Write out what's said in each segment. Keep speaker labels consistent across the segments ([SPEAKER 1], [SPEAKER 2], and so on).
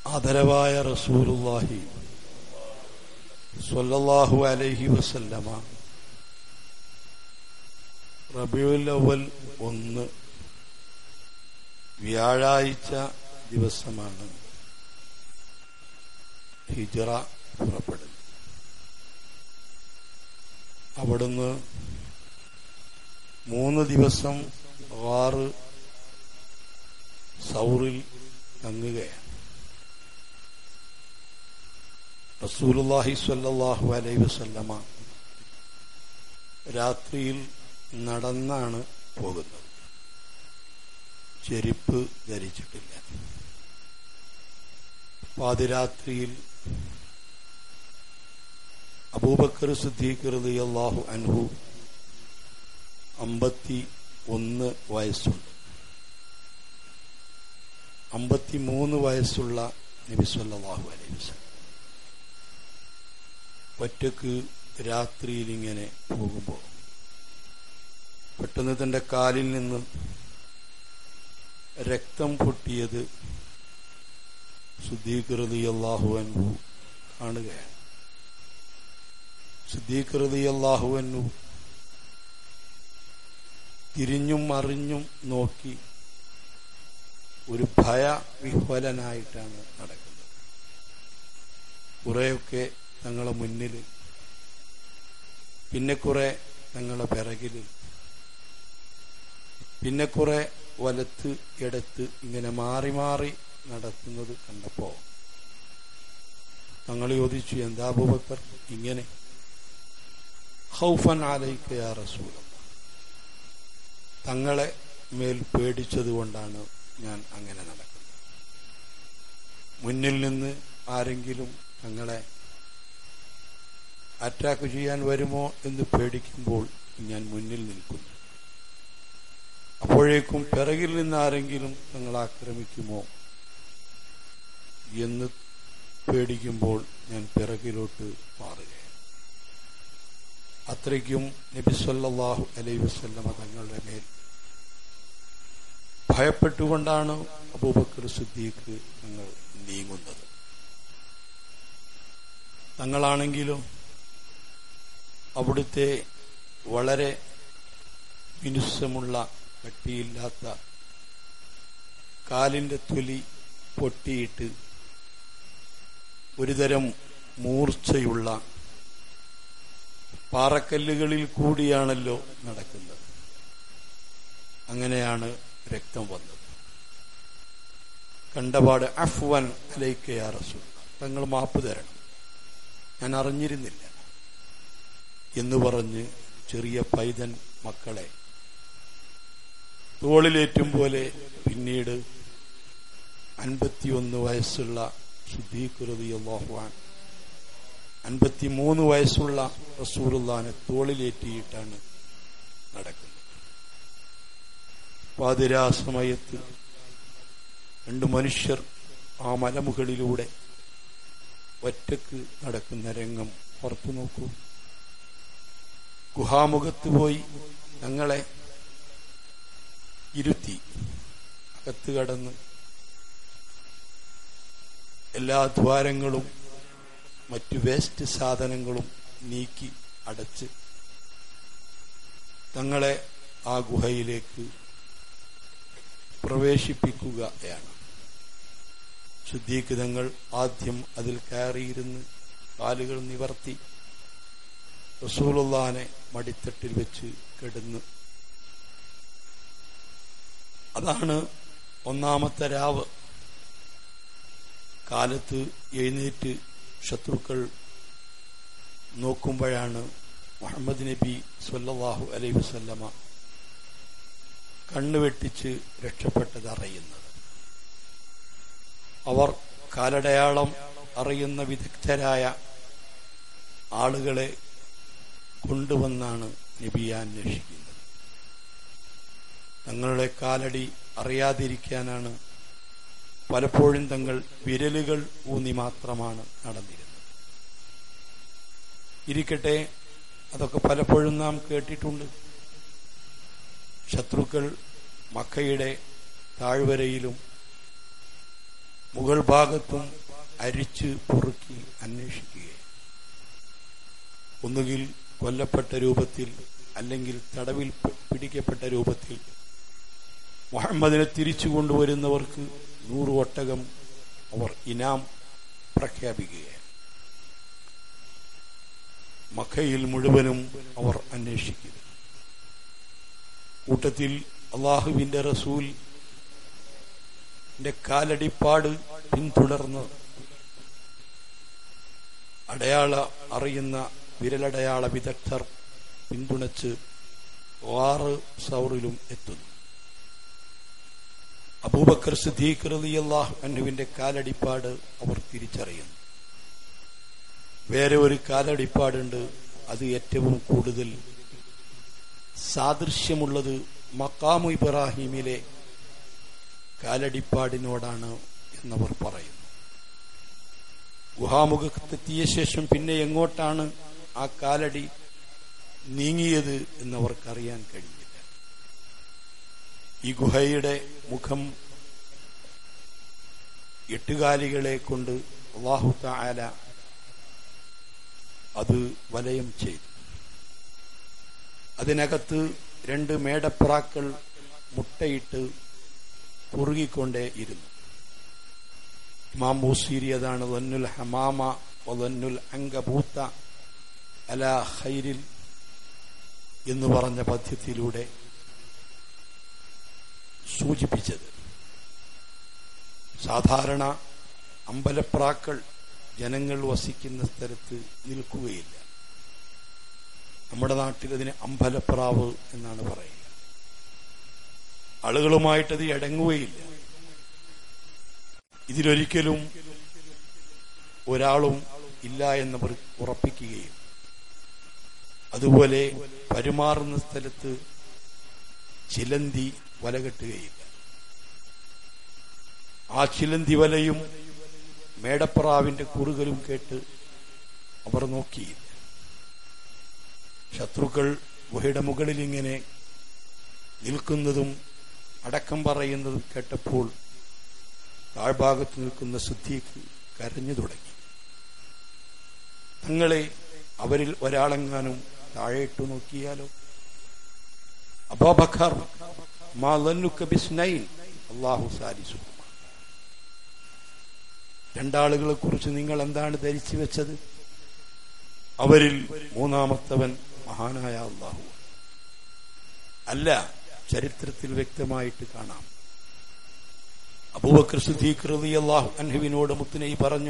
[SPEAKER 1] ആദരവായ റസൂലുള്ളാഹി സ്വല്ലല്ലാഹു അലൈഹി വസല്ലമ റബിയുൽ അവൽ ഒന്ന് വ്യാഴാഴ്ച ദിവസമാണ് ഹിജറ പുറപ്പെടുന്നത് അവിടുന്ന് മൂന്ന് ദിവസം ആറ് സൗറിൽ തങ്ങുകയാണ് റസൂലുള്ളാഹി സ്വല്ലല്ലാഹു അലൈഹി വസല്ലമ രാത്രിയിൽ നടന്നാണ് പോകുന്നത് ചെരുപ്പ് ധരിച്ചിട്ടില്ല പാതിരാത്രിയിൽ അബൂബക്കർ സിദ്ദീഖ് റളിയല്ലാഹു അൻഹു അമ്പത്തി ഒന്ന് വയസ്സുണ്ട് അമ്പത്തിമൂന്ന് വയസ്സുള്ള നബി സല്ലല്ലാഹു അലൈഹി വസല്ലം ഒറ്റക്ക് രാത്രിയിൽ ഇങ്ങനെ പോകുമ്പോൾ പെട്ടെന്ന് തന്റെ കാലിൽ നിന്ന് രക്തം പൊട്ടിയത് സുദ്ദീഖ് അള്ളാഹു അൻഹു കാണുകയാണ് സുദ്ദീഖ് അള്ളാഹു അൻഹു തിരിഞ്ഞും മറിഞ്ഞും നോക്കി ഒരു ഭയവിഹ്വലനായിട്ടാണ് നടക്കുന്നത് കുറെയൊക്കെ തങ്ങളെ മുന്നിൽ പിന്നെ കുറെ തങ്ങളെ പിറകിൽ പിന്നെ കുറെ വലത്ത് ഇടത്ത് ഇങ്ങനെ മാറി മാറി നടത്തുന്നത് കണ്ടപ്പോ തങ്ങൾ ചോദിച്ചു എന്താ അബൂബക്കർ ഇങ്ങനെ ഹൗഫൻ ആലയിക്ക യാ റസൂല തങ്ങളെ മേൽ പേടിച്ചത് കൊണ്ടാണ് ഞാൻ അങ്ങനെ നടക്കുന്നത് മുന്നിൽ നിന്ന് ആരെങ്കിലും തങ്ങളെ അറ്റാക്ക് ചെയ്യാൻ വരുമോ എന്ന് പേടിക്കുമ്പോൾ ഞാൻ മുന്നിൽ നിൽക്കുന്നു അപ്പോഴേക്കും പിറകിൽ നിന്ന് ആരെങ്കിലും തങ്ങൾ ആക്രമിക്കുമോ എന്ന് പേടിക്കുമ്പോൾ ഞാൻ പിറകിലോട്ട് മാറുകയാണ് അത്രയ്ക്കും നബിസ്വല്ലാഹു അലൈ വസ്ല്ലമ തങ്ങളുടെ മേൽ ഭയപ്പെട്ടുകൊണ്ടാണ് അബൂബക്കർ സിദ്ദീഖ് തങ്ങൾ നീങ്ങുന്നത് തങ്ങളാണെങ്കിലും അവിടുത്തെ വളരെ മിനുസമുള്ള കട്ടിയില്ലാത്ത കാലിന്റെ തൊലി പൊട്ടിയിട്ട് ഒരുതരം മൂർച്ചയുള്ള പാറക്കല്ലുകളിൽ കൂടിയാണല്ലോ നടക്കുന്നത് അങ്ങനെയാണ് രക്തം വന്നത് കണ്ടപാട് അഫ്വൻ അലൈക്കയാ റസൂൽ തങ്ങൾ മാപ്പ് തരണം ഞാൻ അറിഞ്ഞിരുന്നില്ല എന്ന് പറഞ്ഞ് ചെറിയ പൈതൻ മക്കളെ തോളിലേറ്റും പോലെ പിന്നീട് അൻപത്തിയൊന്ന് വയസ്സുള്ള ശുദ്ധീകൃതി അള്ളാഹുവാൻ അൻപത്തിമൂന്ന് വയസ്സുള്ള റസൂറുല്ലാനെ തോളിലേറ്റിയിട്ടാണ് നടക്കുന്നത് പാതിരാ സമയത്ത് രണ്ട് മനുഷ്യർ ആ മലമുകളിലൂടെ ഒറ്റക്ക് നടക്കുന്ന രംഗം ഓർത്തു നോക്കൂ ഗുഹാമുഖത്ത് പോയി ഞങ്ങളെ ഇരുത്തി അകത്ത് കടന്ന് എല്ലാ ദ്വാരങ്ങളും മറ്റു വേസ്റ്റ് സാധനങ്ങളും നീക്കി അടച്ച് തങ്ങളെ ആ ഗുഹയിലേക്ക് പ്രവേശിപ്പിക്കുകയാണ് ശുദ്ധീക് തങ്ങൾ ആദ്യം അതിൽ കയറിയിരുന്ന് കാലുകൾ നിവർത്തി റസൂലുള്ളാനെ മടിത്തട്ടിൽ വെച്ച് കിടന്ന് അതാണ് ഒന്നാമത്തെ രാവ് കാലത്ത് എഴുന്നേറ്റ് ശത്രുക്കൾ നോക്കുമ്പോഴാണ് മുഹമ്മദ് നബി സല്ലല്ലാഹു അലൈ വസല്ലമ കണ്ണുവെട്ടിച്ച് രക്ഷപ്പെട്ടത് അറിയുന്നത് അവർ കാലടയാളം അറിയുന്ന വിദഗ്ധരായ ആളുകളെ കൊണ്ടുവന്നാണ് നബിയെ അന്വേഷിക്കുന്നത് തങ്ങളുടെ കാലടി അറിയാതിരിക്കാനാണ് പലപ്പോഴും തങ്ങൾ വിരലുകൾ ഊന്നി മാത്രമാണ് നടന്നിരുന്നത് ഇരിക്കട്ടെ അതൊക്കെ പലപ്പോഴും നാം കേട്ടിട്ടുണ്ട് ശത്രുക്കൾ മക്കയുടെ താഴ്വരയിലും മുകൾ ഭാഗത്തും അരിച്ച് പൊറുക്കി അന്വേഷിക്കുകയാണ് ഒന്നുകിൽ കൊല്ലപ്പെട്ട രൂപത്തിൽ അല്ലെങ്കിൽ തടവിൽ പിടിക്കപ്പെട്ട രൂപത്തിൽ മുഹമ്മദിനെ തിരിച്ചു കൊണ്ടുവരുന്നവർക്ക് നൂറ് ഒട്ടകം അവർ ഇനാം പ്രഖ്യാപിക്കുകയാണ് മക്കയിൽ മുഴുവനും അവർ അന്വേഷിക്കുന്നു കൂട്ടത്തിൽ അള്ളാഹുവിന്റെ റസൂൽ കാലടിപ്പാട് പിന്തുടർന്ന് അടയാള അറിയുന്ന വിരലടയാള വിദഗ്ധർ പിന്തുണച്ച് ആറ് സൗറിലും എത്തുന്നു അബൂബക്കർ സിദ്ദീഖ് റളിയല്ലാഹു അൻഹുവിന്റെ കാലടിപ്പാട് അവർ തിരിച്ചറിയുന്നു വേറെ ഒരു കാലടിപ്പാടുണ്ട് അത് ഏറ്റവും കൂടുതൽ സാദൃശ്യമുള്ളത് മക്കാമു ഇബ്രാഹിമിലെ കാലടിപ്പാടിനോടാണ് എന്നവർ പറയുന്നു ഗുഹാമുഖത്തെത്തിയ ശേഷം പിന്നെ എങ്ങോട്ടാണ് ആ കാലടി നീങ്ങിയത് എന്നവർക്കറിയാൻ കഴിഞ്ഞില്ല ഈ ഗുഹയുടെ മുഖം എട്ടുകാലികളെ കൊണ്ട് അള്ളാഹു താല അത് വലയം ചെയ്തു അതിനകത്ത് രണ്ട് മേടപ്രാക്കൾ മുട്ടയിട്ട് കുറുകിക്കൊണ്ടേ ഇരുന്നു ഇമാം ബൂസീരി അതാണ് വന്നുൽ ഹമാമ വന്നുൽ അങ്കബൂത്ത അല ഖൈരിൽ എന്ന് പറഞ്ഞ പദ്യത്തിലൂടെ സൂചിപ്പിച്ചത് സാധാരണ അമ്പലപ്രാക്കൾ ജനങ്ങൾ വസിക്കുന്ന സ്ഥലത്ത് നിൽക്കുകയില്ല നമ്മുടെ നാട്ടിൽ അതിന് അമ്പലപ്രാവ് എന്നാണ് പറയുക ആളുകളുമായിട്ടത് ഇടങ്ങുകയില്ല ഇതിലൊരിക്കലും ഒരാളും ഇല്ല എന്നവർ ഉറപ്പിക്കുകയും അതുപോലെ പരുമാറുന്ന സ്ഥലത്ത് ചിലന്തി വലകെട്ടുകയില്ല ആ ചിലന്തി വലയും മേടപ്രാവിന്റെ കുറുകലും കേട്ട് അവർ നോക്കിയില്ല ശത്രുക്കൾ ഗുഹയുടെ മുകളിൽ ഇങ്ങനെ നിൽക്കുന്നതും അടക്കം പറയുന്നതും കേട്ടപ്പോൾ താഴ്ഭാഗത്ത് നിൽക്കുന്ന സിദ്ധിക്ക് കരഞ്ഞു തുടങ്ങി തങ്ങളെ അവരിൽ ഒരാളെങ്ങാനും താഴെയിട്ടു നോക്കിയാലോ അബാബക്കർ അള്ളാഹു സാലിസു രണ്ടാളുകളെ കുറിച്ച് നിങ്ങൾ എന്താണ് ധരിച്ചു വെച്ചത് അവരിൽ മൂന്നാമത്തവൻ മഹാനായ അള്ളാഹു അല്ല ചരിത്രത്തിൽ വ്യക്തമായിട്ട് കാണാം അബൂബക്കർ സിദ്ദീഖ് റളിയല്ലാഹു അൻഹുവിനോട് മുത്തുനൈ പറഞ്ഞു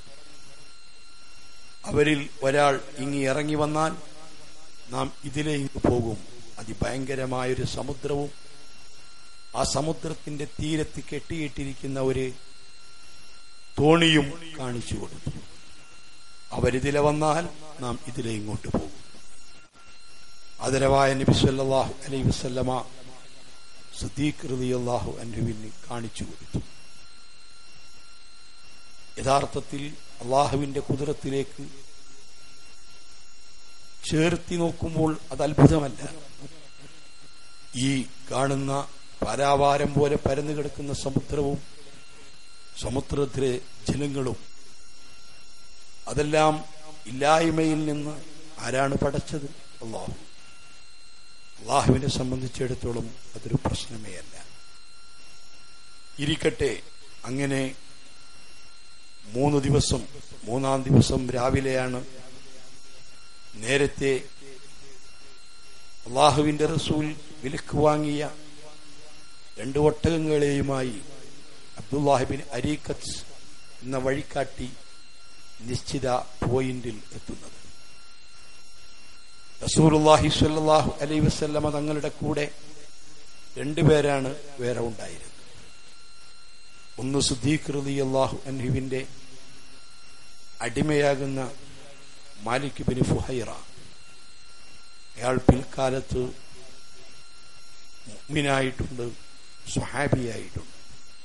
[SPEAKER 1] അവരിൽ ഒരാൾ ഇങ്ങി ഇറങ്ങി വന്നാൽ നാം ഇതിലേക്ക് പോകും അതിഭയങ്കരമായൊരു സമുദ്രവും ആ സമുദ്രത്തിന്റെ തീരത്ത് കെട്ടിയിട്ടിരിക്കുന്ന ഒരു തോണിയും കാണിച്ചു കൊടുത്തു അവരിതിലെ വന്നാൽ നാം ഇതിലെ ഇങ്ങോട്ട് പോകും ആദരവായ നബി സല്ലല്ലാഹു അലൈഹി വസല്ലമ സദീഖ് റളിയല്ലാഹു അൻഹുവിന് കാണിച്ചു കൊടുത്തു യഥാർത്ഥത്തിൽ അള്ളാഹുവിന്റെ കുതിരത്തിലേക്ക് ചേർത്തി നോക്കുമ്പോൾ അത് അത്ഭുതമല്ല ഈ കാണുന്ന പരാവാരം പോലെ പരന്നു കിടക്കുന്ന സമുദ്രവും സമുദ്രത്തിലെ ജലങ്ങളും അതെല്ലാം ഇല്ലായ്മയിൽ നിന്ന് ആരാണ് പടച്ചത് അള്ളാഹു അള്ളാഹുവിനെ സംബന്ധിച്ചിടത്തോളം അതൊരു പ്രശ്നമേ അല്ല ഇരിക്കട്ടെ അങ്ങനെ മൂന്ന് ദിവസം മൂന്നാം ദിവസം രാവിലെയാണ് നേരത്തെ അള്ളാഹുവിന്റെ റസൂൽ വിലക്ക് വാങ്ങിയ രണ്ട് ഒട്ടകങ്ങളെയുമായി അബ്ദുല്ലാഹിബിൻ അരീക്കത്ത് എന്ന വഴികാട്ടി നിശ്ചിത പോയിന്റിൽ എത്തുന്നത് റസൂറുല്ലാഹി സ്വല്ലല്ലാഹു അലൈ വസല്ലമ തങ്ങളുടെ കൂടെ രണ്ടുപേരാണ് വേറെ ഉണ്ടായിരുന്നത് ഒന്ന് സുദ്ദീഖ് റളിയല്ലാഹു അൻഹുവിന്റെ അടിമയാകുന്ന മാലിക് ബിൻ ഫുഹൈറ അയാൾ പിൽക്കാലത്ത് മുഅ്മിനായിട്ടുണ്ട് സുഹാബിയായിട്ടുണ്ട്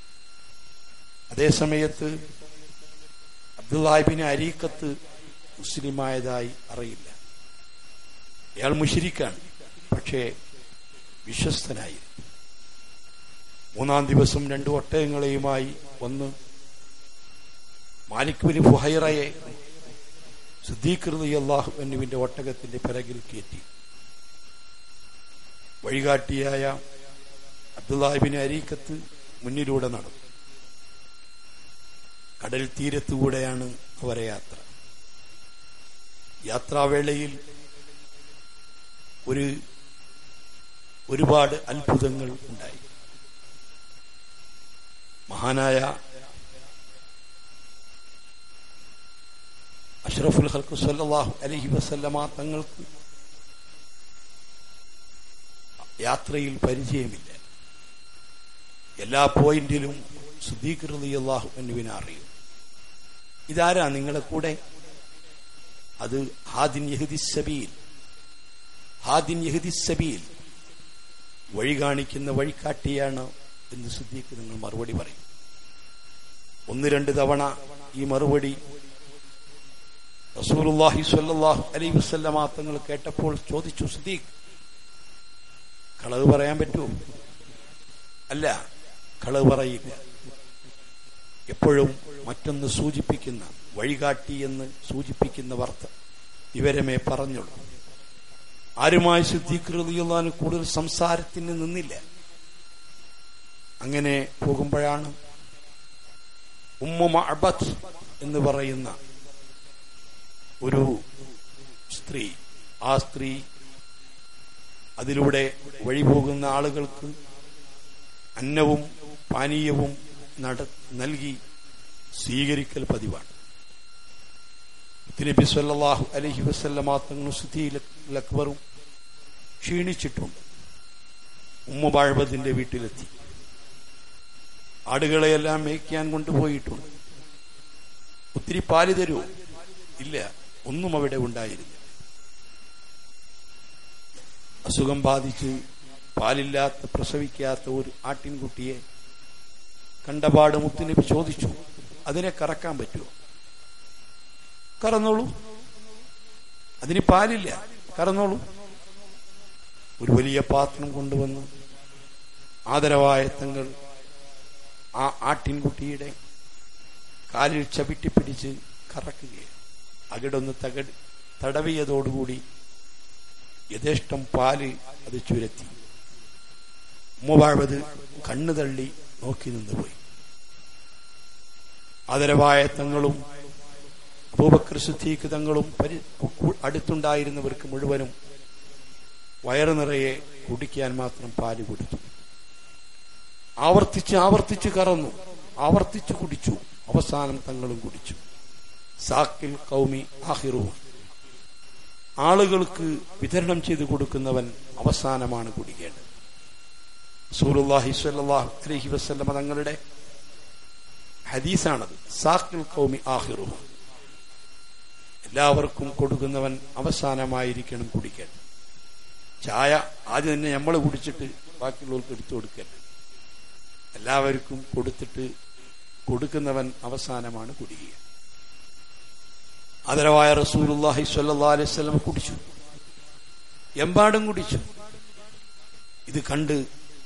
[SPEAKER 1] അതേസമയത്ത് അബ്ദുല്ലാഹിബിന് അരീക്കത്ത് മുസ്ലിമായതായി അറിയില്ല അയാൾ മുഷിരിക്കാണ് പക്ഷേ വിശ്വസ്തനായിരുന്നു മൂന്നാം ദിവസം രണ്ടു ഒട്ടകങ്ങളെയുമായി വന്ന് മാലിക് ബിൻ ഫുഹൈറയെ സിദ്ദീഖൃതി അള്ളാഹു എന്നുവിന്റെ ഒട്ടകത്തിന്റെ പിറകിൽ കയറ്റി വഴികാട്ടിയായ അബ്ദുല്ലാഹിബിൻ അരീക്കത്ത് മുന്നിലൂടെ നടന്നു കടൽ തീരത്തുകൂടെയാണ് അവരെ യാത്ര യാത്രാവേളയിൽ ഒരു ഒരുപാട് അത്ഭുതങ്ങൾ ഉണ്ടായി മഹാനായ അഷ്റഫുൽ ഹൽക്കു സല്ലാഹു അലഹി വസല്ലമ തങ്ങൾക്ക് യാത്രയിൽ പരിചയമില്ല എല്ലാ പോയിന്റിലും സുദ്ദീഖ്റതി അള്ളാഹു എന്നുവിനെ അറിയും ഇതാരാ നിങ്ങളെ കൂടെ അത് ഹാദിൻ യഹദി സബീൽ ഹാദിൻ യഹദി സബീൽ വഴി കാണിക്കുന്ന വഴികാട്ടിയാണ് എന്ന് സിദ്ദീഖ് നിങ്ങൾ മറുപടി പറയും ഒന്ന് രണ്ട് തവണ ഈ മറുപടി റസൂലുള്ളാഹി സ്വല്ലല്ലാഹു അലൈഹി വസല്ലമ തങ്ങൾ കേട്ടപ്പോൾ ചോദിച്ചു സിദ്ദീഖ് കളവ് പറയാൻ പറ്റുമോ അല്ല കളവ് പറയില്ല എപ്പോഴും മറ്റൊന്ന് സൂചിപ്പിക്കുന്ന വഴികാട്ടി എന്ന് സൂചിപ്പിക്കുന്ന വാർത്ത വിവരമേ പറഞ്ഞുള്ളൂ ആരുമായി ശുദ്ധീകൃതിയുള്ളതിന് കൂടുതൽ സംസാരത്തിന് നിന്നില്ല അങ്ങനെ പോകുമ്പോഴാണ് ഉമ്മ അബത്ത് എന്ന് പറയുന്ന ഒരു സ്ത്രീ ആ സ്ത്രീ അതിലൂടെ വഴിപോകുന്ന ആളുകൾക്ക് അന്നവും പാനീയവും നട നൽകി സ്വീകരിക്കൽ പതിവാണ് നബി സല്ലല്ലാഹു അലൈഹി വസല്ലമ തങ്ങൾ സുദ്ധിയിൽ അക്ബറും ക്ഷീണിച്ചിട്ടുണ്ട് ഉമ്മ ബാഴ്ബത്തിന്റെ വീട്ടിലെത്തി ആടുകളെയെല്ലാം മേയ്ക്കാൻ കൊണ്ടുപോയിട്ടുണ്ട് ഒത്തിരി പാല് തരുമോ ഇല്ല ഒന്നും അവിടെ ഉണ്ടായിരുന്നില്ല അസുഖം ബാധിച്ച് പാലില്ലാത്ത പ്രസവിക്കാത്ത ഒരു ആട്ടിൻകുട്ടിയെ കണ്ടപാട് മുത്തുനബി ചോദിച്ചു അതിനെ കറക്കാൻ പറ്റുമോ കറന്നോളൂ അതിന് പാലില്ല കറന്നോളൂ ഒരു വലിയ പാത്രം കൊണ്ടുവന്ന് ആദരവായ തങ്ങൾ ആ ആട്ടിൻകുട്ടിയുടെ കാലിൽ ചവിട്ടിപ്പിടിച്ച് കറക്കുകയാണ് അകിടൊന്ന് തകട് തടവിയതോടുകൂടി യഥേഷ്ടം പാല് അത് ചുരത്തി ഉമ്മവാഴ്വത് കണ്ണു തള്ളി നോക്കി നിന്നുപോയി ആദരവായ തങ്ങളും അബൂബക്കർ സുദ്ദീഖ് തങ്ങളും പരി അടുത്തുണ്ടായിരുന്നവർക്ക് മുഴുവനും വയറു നിറയെ കുടിക്കാൻ മാത്രം പാല് കൊടുത്തു ആവർത്തിച്ച് ആവർത്തിച്ച് കറന്നു ആവർത്തിച്ച് കുടിച്ചു അവസാനം തങ്ങളും കുടിച്ചു സാക്കിൽ കൗമി ആഹിറുവും ആളുകൾക്ക് വിതരണം ചെയ്തു കൊടുക്കുന്നവൻ അവസാനമാണ് കുടിക്കേണ്ടത് സൂറുല്ലാഹി സ്വല്ലല്ലാഹു അലൈഹി വസല്ലമ തങ്ങളുടെ ഹദീസാണത് സാക്കിൽ കൗമി ആഹിറുവും എല്ലാവർക്കും കൊടുക്കുന്നവൻ അവസാനമായിരിക്കണം കുടിക്കേണ്ടത് ചായ ആദ്യം തന്നെ നമ്മൾ കുടിച്ചിട്ട് ബാക്കിയുള്ളവർക്ക് എടുത്തു കൊടുക്കരുത് എല്ലാവർക്കും കൊടുത്തിട്ട് കൊടുക്കുന്നവൻ അവസാനമാണ് കുടിക്കുക ആദരവായ റസൂലുല്ലാഹി സ്വല്ലല്ലാഹു അലൈഹി വസല്ലം കുടിച്ചു എമ്പാടും കുടിച്ചു ഇത് കണ്ട്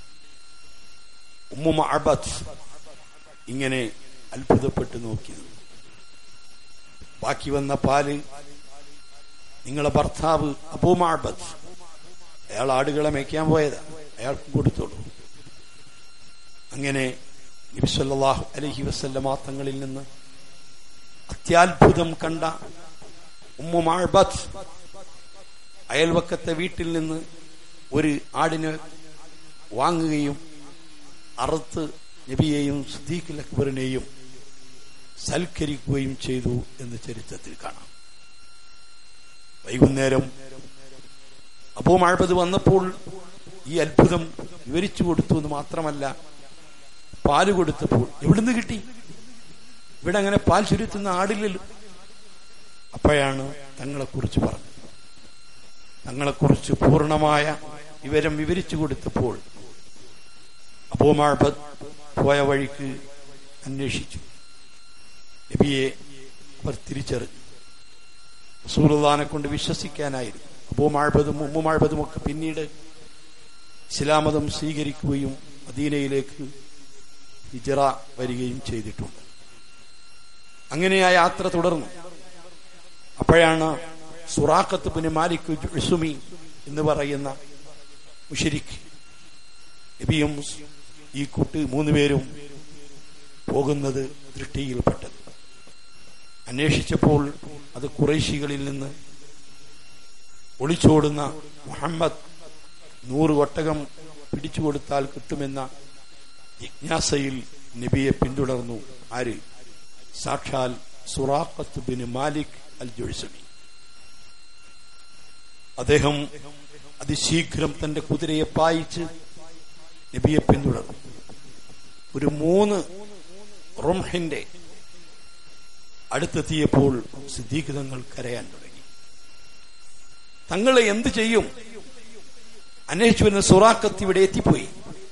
[SPEAKER 1] ഉമ്മുമ അബത്ത് ഇങ്ങനെ അത്ഭുതപ്പെട്ട് നോക്കി ബാക്കി വന്ന പാല് നിങ്ങളെ ഭർത്താവ് അബൂമാബത്ത് അയാൾ ആടുകളെ മേയ്ക്കാൻ പോയതാ അയാൾക്ക് കൊടുത്തോളൂ അങ്ങനെ നബിസ്വല്ലാഹു അലഹി വസല്ലമ തങ്ങളിൽ നിന്ന് അത്യാത്ഭുതം കണ്ട ഉമ്മുമാഴ്ബത്ത് അയൽവക്കത്തെ വീട്ടിൽ നിന്ന് ഒരു ആടിനെ വാങ്ങുകയും അറുത്ത് നബിയെയും സുദ്ദീഖ് അക്ബറിനെയും സൽക്കരിക്കുകയും ചെയ്തു എന്ന് ചരിത്രത്തിൽ കാണാം വൈകുന്നേരം അപ്പോ മഴപത് വന്നപ്പോൾ ഈ അത്ഭുതം വിവരിച്ചു കൊടുത്തു എന്ന് മാത്രമല്ല പാല് കൊടുത്തപ്പോൾ എവിടുന്ന് കിട്ടി ഇവിടെ അങ്ങനെ പാൽ ചുരുത്തുന്ന ആടില്ലല്ലോ അപ്പോഴാണ് തങ്ങളെക്കുറിച്ച് പറഞ്ഞത് തങ്ങളെക്കുറിച്ച് പൂർണ്ണമായ വിവരം വിവരിച്ചു കൊടുത്തപ്പോൾ അബൂമാഴ്ബത് പോയ വഴിക്ക് അന്വേഷിച്ചു നബിയെ അവർ തിരിച്ചറിഞ്ഞു റസൂലുള്ളാനെ കൊണ്ട് വിശ്വസിക്കാനായിരുന്നു അബൂമാഴ്ബതും ഉമ്മുമാഴ്ബതും ഒക്കെ പിന്നീട് ഇസ്ലാമതം സ്വീകരിക്കുകയും മദീനയിലേക്ക് ഹിജറ വരികയും ചെയ്തിട്ടുണ്ട് അങ്ങനെ ആ യാത്ര തുടർന്നു അപ്പോഴാണ് സുറാഖത്ത് പിന്നെ മാലിക് ജുസുമി എന്ന് പറയുന്ന മുഷരിഖ് നബിയും ഈ കുട്ടി മൂന്നുപേരും പോകുന്നത് ദൃഷ്ടിയിൽപ്പെട്ടത് അന്വേഷിച്ചപ്പോൾ അത് കുറേശികളിൽ നിന്ന് ഒളിച്ചോടുന്ന മുഹമ്മദ് നൂറ് ഒട്ടകം പിടിച്ചു കൊടുത്താൽ കിട്ടുമെന്ന ജിജ്ഞാസയിൽ നബിയെ പിന്തുടർന്നു ആര് സാക്ഷാൽ സുറാഖത്ത് ബിൻ മാലിക് അൽ ജുഴ്സമി അദ്ദേഹം അതിശീഘ്രം തന്റെ കുതിരയെ പായിച്ച് നബിയെ പിന്തുടർന്നു ഒരു മൂന്ന് റൊംഹിന്റെ അടുത്തെത്തിയപ്പോൾ സിദ്ധീകൃതങ്ങൾ കരയാൻ തുടങ്ങി തങ്ങളെ എന്ത് ചെയ്യും അന്വേഷിച്ചു വരുന്ന സുറാക്കത്ത് ഇവിടെ എത്തിപ്പോയി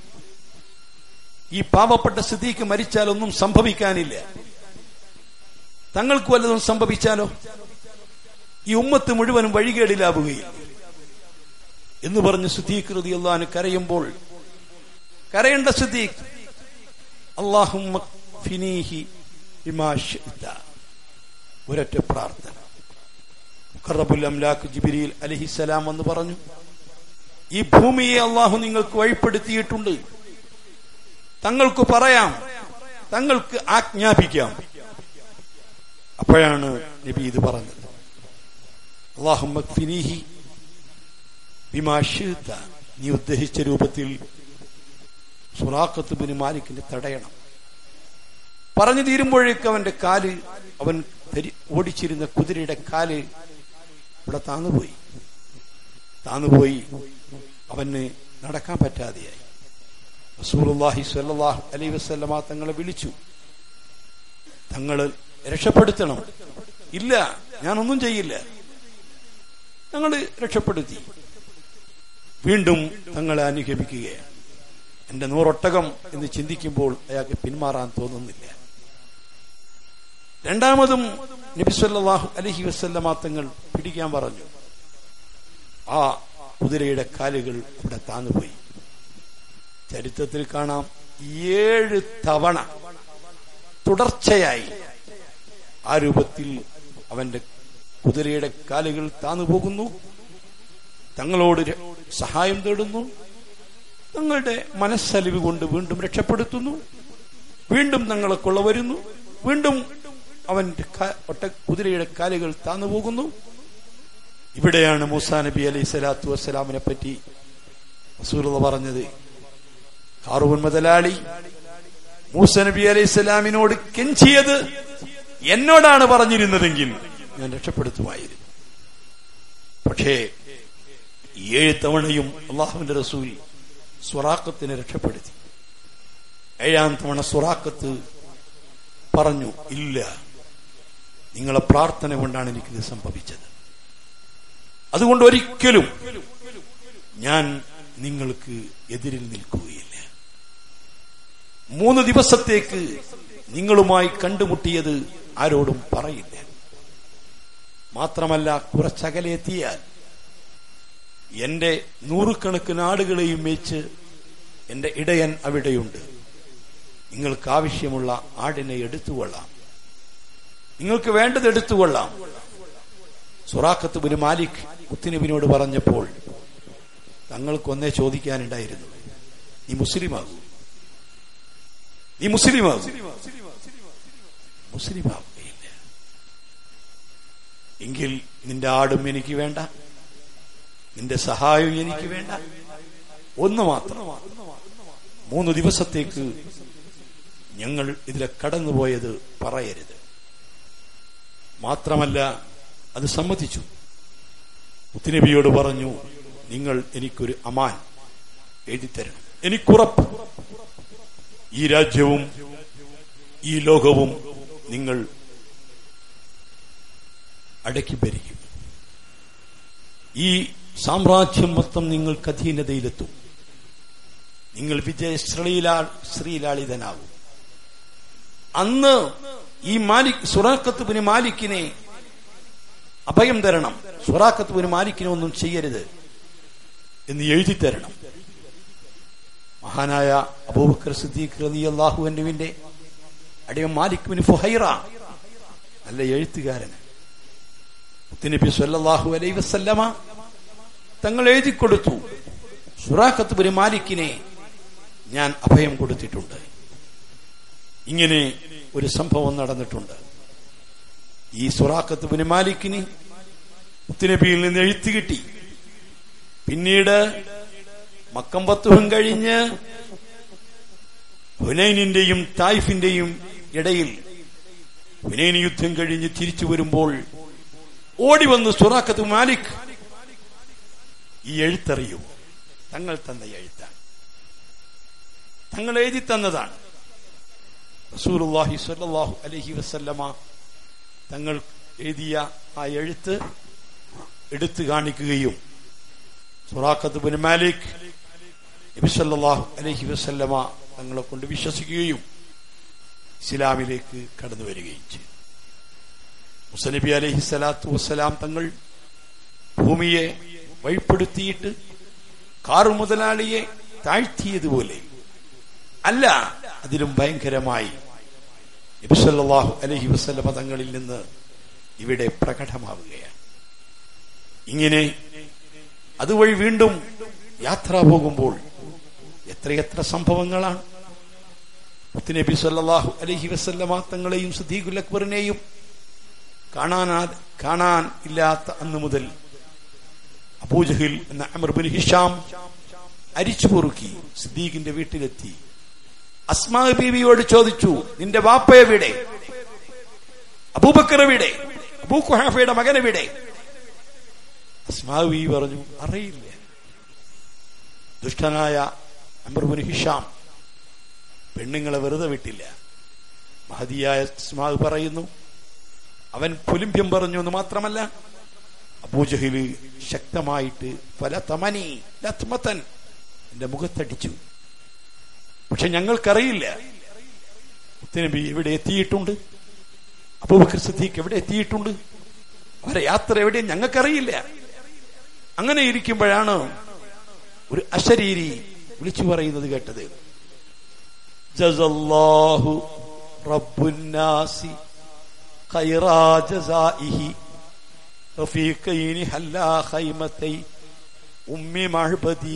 [SPEAKER 1] ഈ പാവപ്പെട്ട സ്ഥിതിക്ക് മരിച്ചാലൊന്നും സംഭവിക്കാനില്ല തങ്ങൾക്ക് വല്ലതും സംഭവിച്ചാലോ ഈ ഉമ്മത്ത് മുഴുവനും വഴികേടിലാവുകയില്ല എന്ന് പറഞ്ഞ് സുദ്ധീകൃതി അള്ളഹാന് കരയുമ്പോൾ കരയേണ്ട സുദ്ധീഖ് അള്ളാഹും ഒരൊറ്റ പ്രാർത്ഥന മുഖറബുൽ അംലാഖ് ജിബിരിൽ അലഹിസലാം എന്ന് പറഞ്ഞു ഈ ഭൂമിയെ അള്ളാഹു നിങ്ങൾക്ക് വഴിപ്പെടുത്തിയിട്ടുണ്ട് തങ്ങൾക്ക് പറയാം തങ്ങൾക്ക് ആജ്ഞാപിക്കാം അപ്പോഴാണ് നബി ഇത് പറഞ്ഞത് അള്ളാഹുഫിനിഹി വിമാഷിത്ത നീ ഉദ്ദേശിച്ച രൂപത്തിൽ സുറാഖത്ത് ബിൻ മാലിക്കിനെ തടയണം പറഞ്ഞു തീരുമ്പോഴേക്ക് അവന്റെ കാല് അവൻ ഓടിച്ചിരുന്ന കുതിരയുടെ കാല് ഇവിടെ താന്നുപോയി താന്നുപോയി അവന് നടക്കാൻ പറ്റാതെയായി റസൂലുള്ളാഹി സ്വല്ലല്ലാഹു അലൈഹി വസല്ലമ തങ്ങളെ വിളിച്ചു തങ്ങൾ രക്ഷപ്പെടുത്തണം ഇല്ല ഞാനൊന്നും ചെയ്യില്ല ഞങ്ങൾ രക്ഷപ്പെടുത്തി വീണ്ടും തങ്ങളെ അനുഗമിക്കുകയാണ് എന്റെ നൂറൊട്ടകം എന്ന് ചിന്തിക്കുമ്പോൾ അയാൾക്ക് പിന്മാറാൻ തോന്നുന്നില്ല രണ്ടാമതും നബിസ്വല്ലാഹു അലഹി വസ്ല്ലമ തങ്ങൾ പിടിക്കാൻ പറഞ്ഞു ആ കുതിരയുടെ കാലുകൾ ഇവിടെ താന്നുപോയി ചരിത്രത്തിൽ കാണാം ഏഴ് തവണ തുടർച്ചയായി ആ രൂപത്തിൽ അവന്റെ കുതിരയുടെ കാലുകൾ താന്നു പോകുന്നു തങ്ങളോട് സഹായം തേടുന്നു തങ്ങളുടെ മനസ്സലിവ് കൊണ്ട് വീണ്ടും രക്ഷപ്പെടുത്തുന്നു വീണ്ടും തങ്ങളെ കൊള്ള വരുന്നു വീണ്ടും അവന്റെ ഒട്ട കുതിരയുടെ കാലുകൾ താന്നു പോകുന്നു ഇവിടെയാണ് മൂസാ നബി അലൈഹി സ്വലാത്തു വസ്സലാമിനെ പറ്റി റസൂലുള്ള പറഞ്ഞത് കാറൂൻ മുതലാളി മൂസ നബി അലൈഹി സ്വലാമിനോട് കെഞ്ചിയത് എന്നോടാണ് പറഞ്ഞിരുന്നതെങ്കിൽ ഞാൻ രക്ഷപ്പെടുത്തുമായിരുന്നു പക്ഷേ ഏഴ് തവണയും അള്ളാഹുവിന്റെ റസൂൽ സ്വറാക്കത്തിനെ രക്ഷപ്പെടുത്തി ഏഴാം തവണ സ്വറാക്കത്ത് പറഞ്ഞു ഇല്ല നിങ്ങളെ പ്രാർത്ഥന കൊണ്ടാണ് എനിക്കിത് സംഭവിച്ചത് അതുകൊണ്ട് ഒരിക്കലും ഞാൻ നിങ്ങൾക്ക് എതിരിൽ നിൽക്കുകയില്ല മൂന്ന് ദിവസത്തേക്ക് നിങ്ങളുമായി കണ്ടുമുട്ടിയത് ആരോടും പറയില്ല മാത്രമല്ല കുറച്ചകലെ എത്തിയാൽ എന്റെ നൂറുകണക്കിന് ആടുകളെയും വെച്ച് എന്റെ ഇടയൻ അവിടെയുണ്ട് നിങ്ങൾക്ക് ആവശ്യമുള്ള ആടിനെ എടുത്തുകൊള്ളാം നിങ്ങൾക്ക് വേണ്ടത് എടുത്തുകൊള്ളാം സുറാഖത്ത് ബിൻ മാലിക് മുത്തുനബിനോട് പറഞ്ഞപ്പോൾ തങ്ങൾക്കൊന്നേ ചോദിക്കാനുണ്ടായിരുന്നു നീ മുസ്ലിമാകൂ നീ മുസ്ലിമാകൂ മുസ്ലിമാവുകയില്ല എങ്കിൽ നിന്റെ ആടും എനിക്ക് വേണ്ട നിന്റെ സഹായവും എനിക്ക് വേണ്ട ഒന്ന് മാത്രം മൂന്ന് ദിവസത്തേക്ക് ഞങ്ങൾ ഇതിലെ കടന്നുപോയത് പറയരുത് മാത്രമല്ല അത് സമ്മതിച്ചു മുത്തുനബിയോട് പറഞ്ഞു നിങ്ങൾ എനിക്കൊരു അമാൻ എഴുതിത്തരണം എനിക്കുറപ്പ് ഈ രാജ്യവും ഈ ലോകവും നിങ്ങൾ അടക്കി ഭരിക്കും ഈ സാമ്രാജ്യം മൊത്തം നിങ്ങൾക്ക് അധീനതയിലെത്തും നിങ്ങൾ വിജയ ശ്രീലാ ശ്രീലാളിതനാവും അന്ന് ഈ മാലിക് സുറാക്കത്ത് പിന്നെ മാലിക്കിനെ അഭയം തരണം സുറാക്കത്ത് പിന്നെ മാലിക്കിനെ ഒന്നും ചെയ്യരുത് എന്ന് എഴുതി തരണം മഹാനായ അബൂബക്കർ സിദ്ദീഖ് റതി അള്ളാഹുവിന്റെ അടിയ മാലിക് ബിൻ ഫുഹൈറ നല്ല എഴുത്തുകാരൻ മുത്തുനബി സല്ലല്ലാഹു അലൈഹി വസല്ലമ തങ്ങൾ എഴുതി കൊടുത്തു സുറാഖത്ത് ബിൻ മാലിക്കിനെ ഞാൻ അഭയം കൊടുത്തിട്ടുണ്ട് ഇങ്ങനെ ഒരു സംഭവം നടന്നിട്ടുണ്ട് ഈ സുറാഖത്ത് ബിൻ മാലിക്കിന് മുത്തുനബിയിൽ നിന്ന് എഴുത്ത് കിട്ടി പിന്നീട് മക്കമ്പത്തും കഴിഞ്ഞ് ഹുനൈനിന്റെയും തായിഫിന്റെയും ഇടയിൽ ഹുനൈൻ യുദ്ധം കഴിഞ്ഞ് തിരിച്ചു വരുമ്പോൾ ഓടി വന്ന് സുറാഖത്ത് മാലിക് ഈ എഴുത്തറിയൂ തങ്ങൾ തന്ന എഴുത്താണ് തങ്ങൾ എഴുതി തന്നതാണ് റസൂലുള്ളാഹി സ്വല്ലല്ലാഹു അലൈഹി വസല്ലമ തങ്ങൾ എഴുതിയ ആ എഴുത്ത് എടുത്തു കാണിക്കുകയും സുറാഖത്ത് ബിൻ മാലിക് നബി സല്ലല്ലാഹു അലൈഹി വസല്ലമ തങ്ങളെ കൊണ്ട് വിശ്വസിക്കുകയും ഇസ്ലാമിലേക്ക് കടന്നു വരികയും ചെയ്തു മുസനബി അലൈഹി സ്വലാത്തു വസ്സലാം തങ്ങൾ ഭൂമിയെ വഴിപ്പെടുത്തിയിട്ട് കാറു മുതലാളിയെ താഴ്ത്തിയതുപോലെ അല്ല അതിലും ഭയങ്കരമായി നബിസല്ലാഹു അലഹി വസ്ലമ തങ്ങളിൽ നിന്ന് ഇവിടെ പ്രകടമാവുകയാണ് ഇങ്ങനെ അതുവഴി വീണ്ടും യാത്ര പോകുമ്പോൾ എത്രയെത്ര സംഭവങ്ങളാണ് മുത്തുനബി സല്ലാഹു അലഹി വസ്ല്ലമ തങ്ങളെയും സദീഖുൽ അക്ബറിനെയും കാണാനാ കാണാൻ ഇല്ലാത്ത അന്ന് മുതൽ അബൂജഹിൽ എന്ന അമർബിൻ ഹിഷാം അരിച്ചു പൊറുക്കി സിദ്ദീഖിന്റെ വീട്ടിലെത്തി അസ്മാ ബീവിയോട് ചോദിച്ചു നിന്റെ വാപ്പ എവിടെ അബൂബക്കർ എവിടെ അബൂ കുഹാഫയുടെ മകൻ എവിടെ അസ്മാ ബീവി പറഞ്ഞു അറിയില്ല ദുഷ്ടനായ അമർബിൻ ഹിഷാം പെണ്ണുങ്ങളെ വെറുതെ വിട്ടില്ല മഹതിയായ അസ്മാ പറയുന്നു അവൻ പുലിംബ്യം പറഞ്ഞു എന്ന് മാത്രമല്ല അബൂജഹില് ശക്തമായിട്ട് പല തമനി ലത്മത്തൻ എന്റെ മുഖത്തടിച്ചു പക്ഷെ ഞങ്ങൾക്കറിയില്ല മുത്തനബി എവിടെ എത്തിയിട്ടുണ്ട് അബൂബക്കർ സിദ്ദീഖ് എവിടെ എത്തിയിട്ടുണ്ട് അവരെ യാത്ര എവിടെ ഞങ്ങൾക്കറിയില്ല അങ്ങനെ ഇരിക്കുമ്പോഴാണ് ഒരു അശരീരി വിളിച്ചു പറയുന്നത് കേട്ടത് ജസല്ലാഹു റബ്ബുന്നാസി خيرا جزائه رفيقين حلا خيمتي ഉമ്മ മഹബദി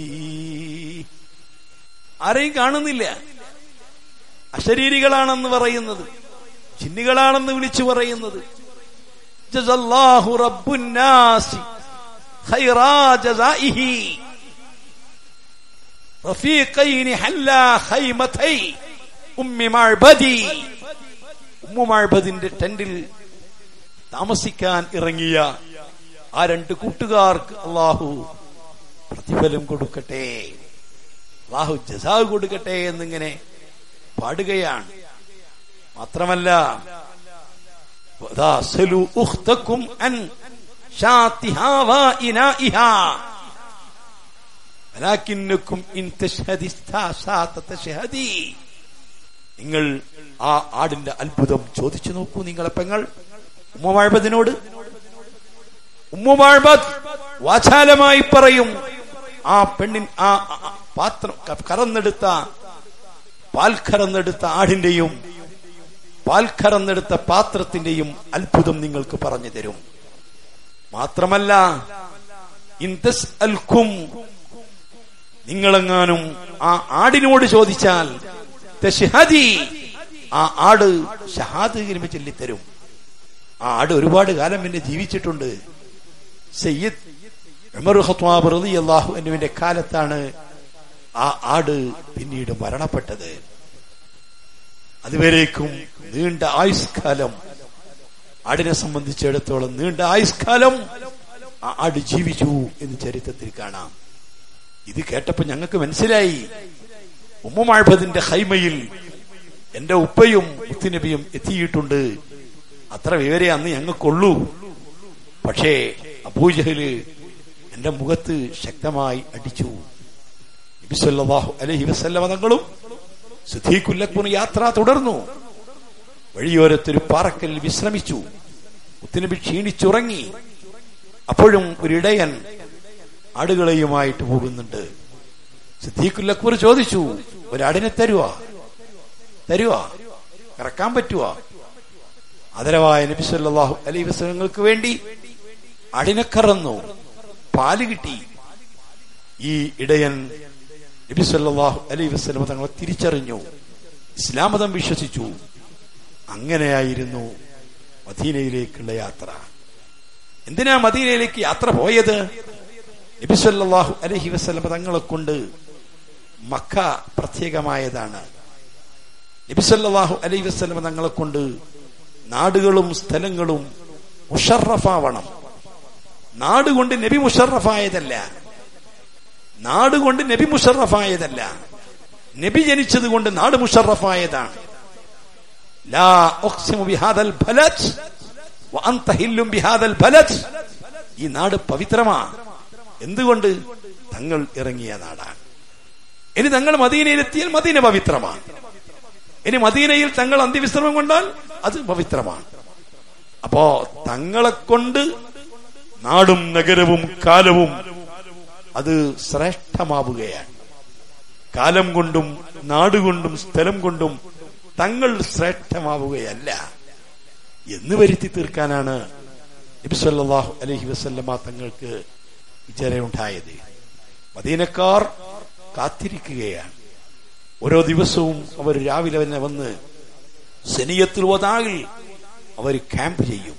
[SPEAKER 1] ആരെയും കാണുന്നില്ല അശരീരികളാണെന്ന് പറയുന്നത് ജിന്നുകളാണെന്ന് വിളിച്ചു പറയുന്നത് ജസല്ലാഹു റബ്ബുന്നാസി ഖൈറാ ജസാഇഹി റഫീഖൈനി ഹല്ലാ ഖൈമതൈ ഉമ്മി മഅബദി ഉമ്മുമാഴ്ബദിന്റെ ടെന്റിൽ താമസിക്കാൻ ഇറങ്ങിയ ആ രണ്ട് കൂട്ടുകാർക്ക് അള്ളാഹു പ്രതിഫലം കൊടുക്കട്ടെ അള്ളാഹു ജസാവ് കൊടുക്കട്ടെ എന്നിങ്ങനെ പാടുകയാണ് മാത്രമല്ല നിങ്ങൾ ആ ആടിന്റെ അത്ഭുതം ചോദിച്ചു നോക്കൂ നിങ്ങളെ പെങ്ങൾ ഉമ്മവാഴ്ബദിനോട് ഉമ്മുവാഴ്ബദ് വാചാലമായി പറയും ആ പെണ്ണിൻ ആ പാത്രം കറന്നെടുത്ത പാൽ കറന്നെടുത്ത ആടിന്റെയും പാൽ കറന്നെടുത്ത പാത്രത്തിന്റെയും അത്ഭുതം നിങ്ങൾക്ക് പറഞ്ഞു തരും മാത്രമല്ല ഇന്തസ് അൽക്കും നിങ്ങളെങ്ങാനും ആ ആടിനോട് ചോദിച്ചാൽ തെഷഹദി ആ ആട് ഷഹാദ് കരിമ ചൊല്ലിത്തരും ആ ആട് ഒരുപാട് കാലം പിന്നെ ജീവിച്ചിട്ടുണ്ട് സയ്യിദ് ഉമർ ഖത്വാബ് റളിയല്ലാഹു അൻഹുവിന്റെ കാലത്താണ് ആ ആട് പിന്നീട് മരണപ്പെട്ടത് അതുവരേക്കും നീണ്ട ആയുഷ്കാലം ആടിനെ സംബന്ധിച്ചിടത്തോളം നീണ്ട ആയുഷ്കാലം ആ ആട് ജീവിച്ചു എന്ന് ചരിത്രത്തിൽ കാണാം ഇത് കേട്ടപ്പോ ഞങ്ങൾക്ക് മനസ്സിലായി ഉമ്മുമാഴ്ബദിന്റെ ഹൈമയിൽ എന്റെ ഉപ്പയും മുത്തുനബിയും എത്തിയിട്ടുണ്ട് അത്ര വിവരെ അന്ന് ഞങ്ങൾക്കുള്ളൂ പക്ഷേ അബൂജഹല് എന്റെ മുഖത്ത് ശക്തമായി അടിച്ചു നബിസ്വല്ലാഹു അലഹി വസല്ലമ തങ്ങളും സുധീഖുല്ലക്മുന് യാത്ര തുടർന്നു വഴിയോരത്തൊരു പാറക്കല്ലിൽ വിശ്രമിച്ചു മുത്തുനബി ക്ഷീണിച്ചുറങ്ങി അപ്പോഴും ഒരിടയൻ ആടുകളെയുമായിട്ട് പോകുന്നുണ്ട് സിദ്ദീഖുല്ലക്ബർ ചോദിച്ചു ഒരാടിനെ തരുവാ തരുവാ ഇറക്കാൻ പറ്റുവാ അതരവായ നബി സല്ലല്ലാഹു അലൈഹി വസല്ലങ്ങൾക്ക് വേണ്ടി അടിനക്കറന്നു പാല് കിട്ടി ഈ ഇടയൻ നബി സല്ലല്ലാഹു അലൈഹി വസല്ലം തങ്ങളെ തിരിച്ചറിഞ്ഞു ഇസ്ലാം മതം വിശ്വസിച്ചു അങ്ങനെയായിരുന്നു മദീനയിലേക്കുള്ള യാത്ര എന്തിനാ മദീനയിലേക്ക് യാത്ര പോയത് നബി സല്ലല്ലാഹു അലൈഹി വസല്ലം തങ്ങളെ കൊണ്ട് മക്ക പ്രത്യേകമായതാണ് നബി സല്ലല്ലാഹു അലൈഹി വസല്ലം തങ്ങളെ കൊണ്ട് നാടുകളും സ്ഥലങ്ങളും മുഷറഫാവണം നാട് കൊണ്ട് നബി മുഷറഫായതല്ല നാട് കൊണ്ട് നബി മുഷറഫായതല്ല നബി ജനിച്ചത് കൊണ്ട് നാട് മുഷറഫായതാണ് ലാ ഉഖ്സിമു ബിഹാദൽ ബലദ് വഅൻത ഹില്ലും ബിഹാദൽ ബലദ് ഈ നാട് പവിത്രമാണ് എന്തുകൊണ്ട് തങ്ങൾ ഇറങ്ങിയ നാടാണ് ഇനി തങ്ങൾ മദീനയിലെത്തിയാൽ മദീന പവിത്രമാണ് ഇനി മദീനയിൽ തങ്ങൾ അന്ത്യവിശ്രമം കൊണ്ടാൽ അത് പവിത്രമാണ് അപ്പോ തങ്ങളെ കൊണ്ട് നാടും നഗരവും കാലവും അത് ശ്രേഷ്ഠമാവുകയാണ് കാലം കൊണ്ടും നാടുകൊണ്ടും സ്ഥലം കൊണ്ടും തങ്ങൾ ശ്രേഷ്ഠമാവുകയല്ല എന്ന് വരുത്തി തീർക്കാനാണ് നബിസ്വല്ലാഹു അലഹി വസല്ലമ തങ്ങൾക്ക് വിചാരമുണ്ടായത് മദീനക്കാർ കാത്തിരിക്കുകയാണ് ഓരോ ദിവസവും അവർ രാവിലെ തന്നെ വന്ന് സെനിയത്തിൽ വതാകിൽ അവർ ക്യാമ്പ് ചെയ്യും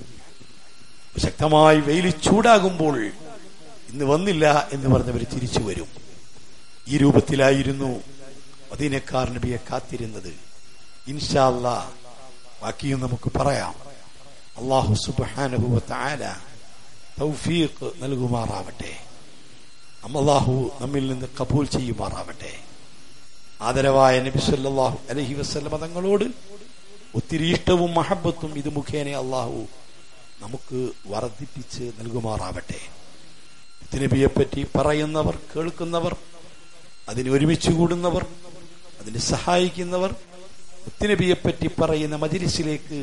[SPEAKER 1] ശക്തമായി വെയിൽ ചൂടാകുമ്പോൾ ഇന്ന് വന്നില്ല എന്ന് പറഞ്ഞവർ തിരിച്ചു വരും ഈ രൂപത്തിലായിരുന്നു മദീനക്കാർ നബിയെ കാത്തിരുന്നത് ഇൻഷാല്ല ബാക്കിയും നമുക്ക് പറയാം അള്ളാഹു സുബാനഹുവ താല തൗഫീഖ് നൽകുമാറാവട്ടെ അള്ളാഹു നമ്മിൽ നിന്ന് കബൂൽ ചെയ്യുമാറാവട്ടെ ആദരവായ നബി സല്ലല്ലാഹു അലൈഹി വസല്ലമ തങ്ങളോട് ഒത്തിരി ഇഷ്ടവും മഹബത്തും ഇത് മുഖേന അള്ളാഹു നമുക്ക് വർദ്ധിപ്പിച്ച് നൽകുമാറാവട്ടെ നബിയെ പറ്റി പറയുന്നവർ കേൾക്കുന്നവർ അതിന് ഒരുമിച്ച് കൂടുന്നവർ അതിന് സഹായിക്കുന്നവർ മുത്തുനബിയെ പറ്റി പറയുന്ന മജിലിസിലേക്ക്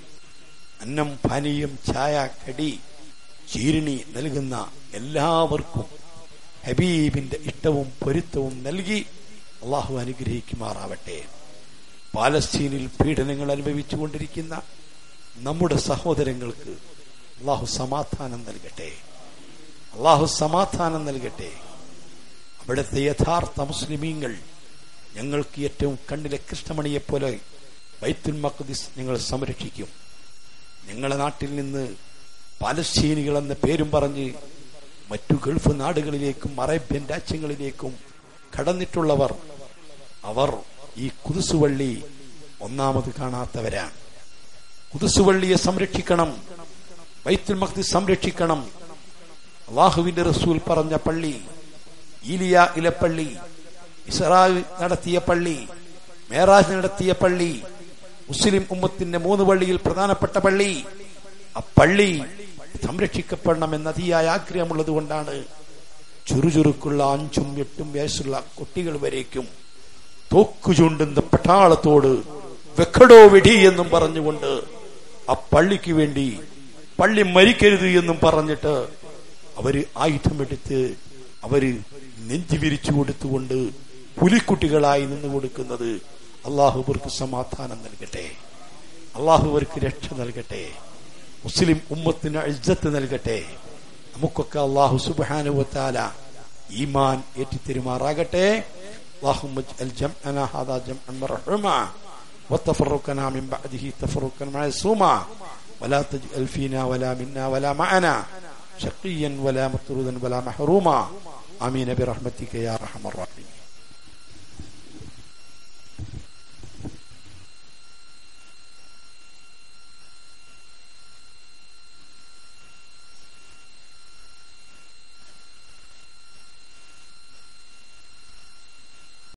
[SPEAKER 1] അന്നം പാനീയം ചായ കടി ചീരിണി നൽകുന്ന എല്ലാവർക്കും ഹബീബിന്റെ ഇഷ്ടവും പൊരുത്തവും നൽകി അള്ളാഹു അനുഗ്രഹിക്കുമാറാവട്ടെ പാലസ്തീനിൽ പീഡനങ്ങൾ അനുഭവിച്ചുകൊണ്ടിരിക്കുന്ന നമ്മുടെ സഹോദരങ്ങൾക്ക് അള്ളാഹു സമാധാനം നൽകട്ടെ അള്ളാഹു സമാധാനം നൽകട്ടെ അവിടുത്തെ യഥാർത്ഥ മുസ്ലിമീങ്ങൾ ഞങ്ങൾക്ക് ഏറ്റവും കണ്ണിലെ കൃഷ്ണമണിയെ പോലെ ബൈത്തുൽ മഖ്ദിസ് ഞങ്ങൾ സംരക്ഷിക്കും ഞങ്ങളുടെ നാട്ടിൽ നിന്ന് പാലസ്തീനികൾ എന്ന പേരും പറഞ്ഞ് മറ്റു ഗൾഫ് നാടുകളിലേക്കും അറേബ്യൻ രാജ്യങ്ങളിലേക്കും കടന്നിട്ടുള്ളവർ അവർ ഈ കുതുസുവള്ളി ഒന്നാമത് കാണാത്തവരാണ് കുതുസുവള്ളിയെ സംരക്ഷിക്കണം ബൈത്തുൽ മഖ്ദിസ് സംരക്ഷിക്കണം അള്ളാഹുവിന്റെ റസൂൽ പറഞ്ഞ പള്ളി ഈലിയ ഇലപ്പള്ളി ഇസ്രാവ് നടത്തിയ പള്ളി മേറാജ് നടത്തിയ പള്ളി മുസ്ലിം ഉമ്മത്തിന്റെ മൂന്ന് പള്ളിയിൽ പ്രധാനപ്പെട്ട പള്ളി ആ പള്ളി സംരക്ഷിക്കപ്പെടണമെന്ന് അതിയായ ആഗ്രഹമുള്ളത് കൊണ്ടാണ് ചുറുചുറുക്കുള്ള അഞ്ചും എട്ടും വയസ്സുള്ള കുട്ടികൾ വരേക്കും തോക്കു ചൂണ്ടുന്ന പട്ടാളത്തോട് വെക്കടോ വെടി എന്നും പറഞ്ഞുകൊണ്ട് ആ പള്ളിക്ക് വേണ്ടി പള്ളി മരിക്കരുത് എന്നും പറഞ്ഞിട്ട് അവര് ആയുധമെടുത്ത് അവര് നെഞ്ചു വിരിച്ചു കൊടുത്തുകൊണ്ട് പുലിക്കുട്ടികളായി നിന്ന് കൊടുക്കുന്നത് അള്ളാഹു അവർക്ക് സമാധാനം നൽകട്ടെ അള്ളാഹു അവർക്ക് രക്ഷ നൽകട്ടെ മുസ്ലിം ഉമ്മത്തിന് ഇജ്ജത്ത് നൽകട്ടെ നമുക്കൊക്കെ അള്ളാഹു സുബാനുവത്താല ഈമാൻ ഏറ്റിത്തരുമാറാകട്ടെ اللهم اجعل جمعنا هذا جمعا مرحوما وتفرقنا من بعده تفرقا معصوما ولا تجعل فينا ولا منا ولا معنا شقيا ولا مطرودا ولا محروما امين برحمتك يا ارحم الراحمين